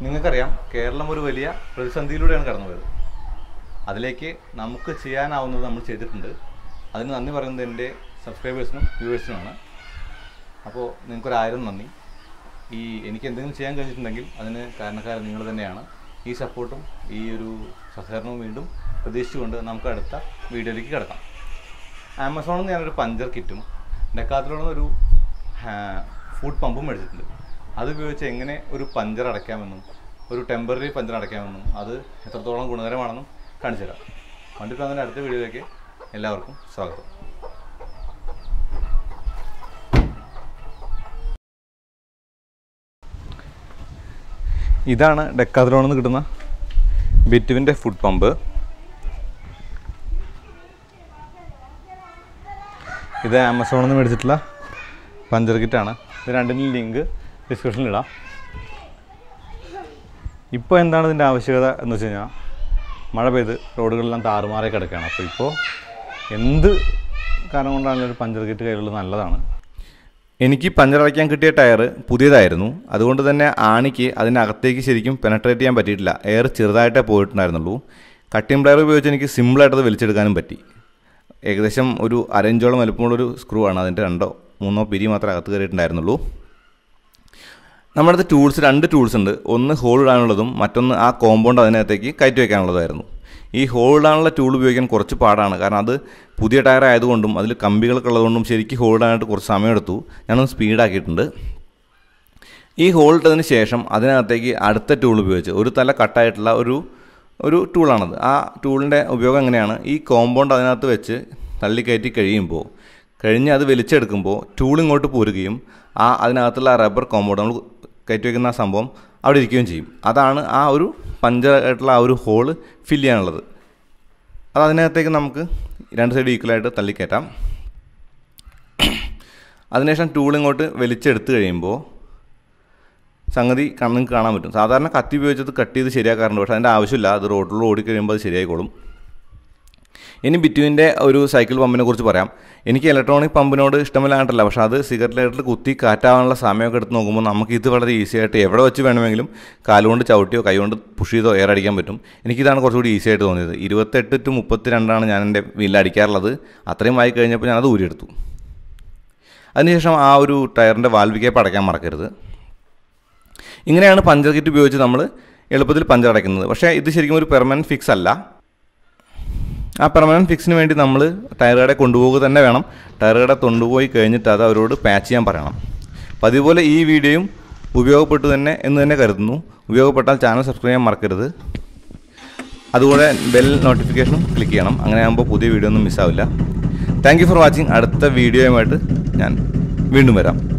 നിങ്ങൾക്കറിയാം കേരളം ഒരു വലിയ പ്രതിസന്ധിയിലൂടെയാണ് കടന്നുപോയത് അതിലേക്ക് നമുക്ക് ചെയ്യാനാവുന്നത് നമ്മൾ ചെയ്തിട്ടുണ്ട് അതിന് നന്ദി പറയുന്നത് എൻ്റെ സബ്സ്ക്രൈബേഴ്സിനും വ്യൂവേഴ്സിനുമാണ് അപ്പോൾ നിങ്ങൾക്കൊരായിരം നന്ദി ഈ എനിക്ക് എന്തെങ്കിലും ചെയ്യാൻ കഴിഞ്ഞിട്ടുണ്ടെങ്കിൽ അതിന് കാരണക്കാരൻ നിങ്ങൾ തന്നെയാണ് ഈ സപ്പോർട്ടും ഈ ഒരു സഹകരണവും വീണ്ടും പ്രതീക്ഷിച്ചുകൊണ്ട് നമുക്ക് അടുത്ത വീഡിയോയിലേക്ക് കിടക്കാം ആമസോണിൽ നിന്ന് ഞാനൊരു പഞ്ചർ കിറ്റും ഡെക്കാത്തിലുള്ള ഒരു ഫുഡ് പമ്പും മേടിച്ചിട്ടുണ്ട് അത് ഉപയോഗിച്ച് എങ്ങനെ ഒരു പഞ്ചർ അടയ്ക്കാമെന്നും ഒരു ടെമ്പററി പഞ്ചർ അടയ്ക്കാമെന്നും അത് എത്രത്തോളം ഗുണകരമാണെന്നും കാണിച്ചു തരാം വണ്ടി അതിൻ്റെ അടുത്ത വീഡിയോയിലേക്ക് എല്ലാവർക്കും സ്വാഗതം ഇതാണ് ഡെക്കാത്തിലോണിൽ നിന്ന് കിട്ടുന്ന ബിറ്റുവിൻ്റെ ഫുഡ് പമ്പ് ഇത് ആമസോണിൽ നിന്ന് മേടിച്ചിട്ടുള്ള പഞ്ചർ കിറ്റാണ് ഇത് രണ്ടിനും ലിങ്ക് ഡിസ്ക്രിപ്ഷനിൽ ഇടാം ഇപ്പോൾ എന്താണ് ഇതിൻ്റെ ആവശ്യകത എന്ന് വെച്ച് കഴിഞ്ഞാൽ മഴ പെയ്ത് റോഡുകളെല്ലാം താറുമാറായി കിടക്കുകയാണ് അപ്പോൾ ഇപ്പോൾ എന്ത് കാരണം കൊണ്ടാണെങ്കിലും ഒരു പഞ്ചർ കിറ്റ് കയ്യിലുള്ളത് നല്ലതാണ് എനിക്ക് പഞ്ചർ അടയ്ക്കാൻ കിട്ടിയ ടയർ പുതിയതായിരുന്നു അതുകൊണ്ട് തന്നെ ആണിക്ക് അതിനകത്തേക്ക് ശരിക്കും പെനട്രേറ്റ് ചെയ്യാൻ പറ്റിയിട്ടില്ല എയർ ചെറുതായിട്ടേ പോയിട്ടുണ്ടായിരുന്നുള്ളൂ കട്ടിംഗ് പ്ലെയർ ഉപയോഗിച്ച് എനിക്ക് സിമ്പിളായിട്ടത് വലിച്ചെടുക്കാനും പറ്റി ഏകദേശം ഒരു അരഞ്ചോളം വലുപ്പമുള്ളൊരു സ്ക്രൂ ആണ് അതിൻ്റെ രണ്ടോ മൂന്നോ പിരി മാത്രമേ അകത്ത് കയറിയിട്ടുണ്ടായിരുന്നുള്ളൂ നമ്മുടെ അടുത്ത് ടൂൾസ് രണ്ട് ടൂൾസ് ഉണ്ട് ഒന്ന് ഹോൾ ഇടാനുള്ളതും മറ്റൊന്ന് ആ കോമ്പൗണ്ട് അതിനകത്തേക്ക് കയറ്റി വയ്ക്കാനുള്ളതായിരുന്നു ഈ ഹോൾ ഇടാനുള്ള ടൂൾ ഉപയോഗിക്കാൻ കുറച്ച് പാടാണ് കാരണം അത് പുതിയ ടയർ ആയതുകൊണ്ടും അതിൽ കമ്പികളൊക്കെ ഉള്ളതുകൊണ്ടും ശരിക്കും ഹോൾ ഇടാനായിട്ട് കുറച്ച് സമയമെടുത്തു ഞാനൊന്ന് സ്പീഡാക്കിയിട്ടുണ്ട് ഈ ഹോൾ ഇട്ടതിന് ശേഷം അതിനകത്തേക്ക് അടുത്ത ടൂൾ ഉപയോഗിച്ച് ഒരു തല കട്ടായിട്ടുള്ള ഒരു ഒരു ടൂളാണത് ആ ടൂളിൻ്റെ ഉപയോഗം എങ്ങനെയാണ് ഈ കോമ്പൗണ്ട് അതിനകത്ത് വെച്ച് തള്ളിക്കയറ്റി കഴിയുമ്പോൾ കഴിഞ്ഞ് അത് വലിച്ചെടുക്കുമ്പോൾ ടൂൾ ഇങ്ങോട്ട് പോരുകയും ആ അതിനകത്തുള്ള റബ്ബർ കോമ്പൗണ്ട് നമ്മൾ കയറ്റി വയ്ക്കുന്ന ആ സംഭവം അവിടെ ഇരിക്കുകയും ചെയ്യും അതാണ് ആ ഒരു പഞ്ചറായിട്ടുള്ള ആ ഒരു ഹോള് ഫില്ല് ചെയ്യാനുള്ളത് അത് അതിനകത്തേക്ക് നമുക്ക് രണ്ട് സൈഡ് ഈക്വലായിട്ട് തള്ളിക്കയറ്റാം അതിനുശേഷം ടൂൾ ഇങ്ങോട്ട് വലിച്ചെടുത്ത് കഴിയുമ്പോൾ സംഗതി നിങ്ങൾക്ക് കാണാൻ പറ്റും സാധാരണ കത്തി ഉപയോഗിച്ചത് കട്ട് ചെയ്ത് ശരിയാക്കാറുണ്ട് പക്ഷേ അതിൻ്റെ ആവശ്യമില്ല അത് റോഡിലൂടെ ഓടിക്കഴിയുമ്പോൾ അത് ശരിയായിക്കോളും ഇനി ബിറ്റുവിൻ്റെ ഒരു സൈക്കിൾ പമ്പിനെ കുറിച്ച് പറയാം എനിക്ക് ഇലക്ട്രോണിക് പമ്പിനോട് ഇഷ്ടമില്ലാണ്ടല്ല പക്ഷേ അത് സിഗരറ്റ് ലൈറ്ററിൽ കുത്തി കാറ്റാവാനുള്ള സമയമൊക്കെ എടുത്ത് നോക്കുമ്പോൾ നമുക്ക് ഇത് വളരെ ഈസി ആയിട്ട് എവിടെ വെച്ച് വേണമെങ്കിലും കാലുകൊണ്ട് ചവിട്ടിയോ കൈകൊണ്ട് പുഷ് ചെയ്തോ എയർ അടിക്കാൻ പറ്റും എനിക്കിതാണ് കുറച്ചുകൂടി ഈസി ആയിട്ട് തോന്നിയത് ഇരുപത്തെട്ട് ടു മുപ്പത്തിരണ്ടാണ് ഞാൻ എൻ്റെ വീട്ടിൽ അടിക്കാറുള്ളത് അത്രയും ആയി കഴിഞ്ഞപ്പോൾ ഞാനത് ഊരിയെടുത്തു അതിനുശേഷം ആ ഒരു ടയറിൻ്റെ വാൽവ് കേപ്പ് അടയ്ക്കാൻ മറക്കരുത് ഇങ്ങനെയാണ് പഞ്ചർ കിറ്റ് ഉപയോഗിച്ച് നമ്മൾ എളുപ്പത്തിൽ പഞ്ചർ അടയ്ക്കുന്നത് പക്ഷേ ഇത് ശരിക്കും ഒരു പെർമനൻറ്റ് ഫിക്സ് അല്ല ആ പെർമനൻറ്റ് ഫിക്സിന് വേണ്ടി നമ്മൾ ടയർ കടയിൽ കൊണ്ടുപോകുക തന്നെ വേണം ടയർ കട കൊണ്ടുപോയി കഴിഞ്ഞിട്ട് അത് അവരോട് പാച്ച് ചെയ്യാൻ പറയണം അപ്പോൾ അതുപോലെ ഈ വീഡിയോയും ഉപയോഗപ്പെട്ടു തന്നെ എന്ന് തന്നെ കരുതുന്നു ഉപയോഗപ്പെട്ടാൽ ചാനൽ സബ്സ്ക്രൈബ് ചെയ്യാൻ മറക്കരുത് അതുപോലെ ബെൽ നോട്ടിഫിക്കേഷനും ക്ലിക്ക് ചെയ്യണം അങ്ങനെ ആകുമ്പോൾ പുതിയ വീഡിയോ ഒന്നും മിസ്സാവില്ല താങ്ക് യു ഫോർ വാച്ചിങ് അടുത്ത വീഡിയോയുമായിട്ട് ഞാൻ വീണ്ടും വരാം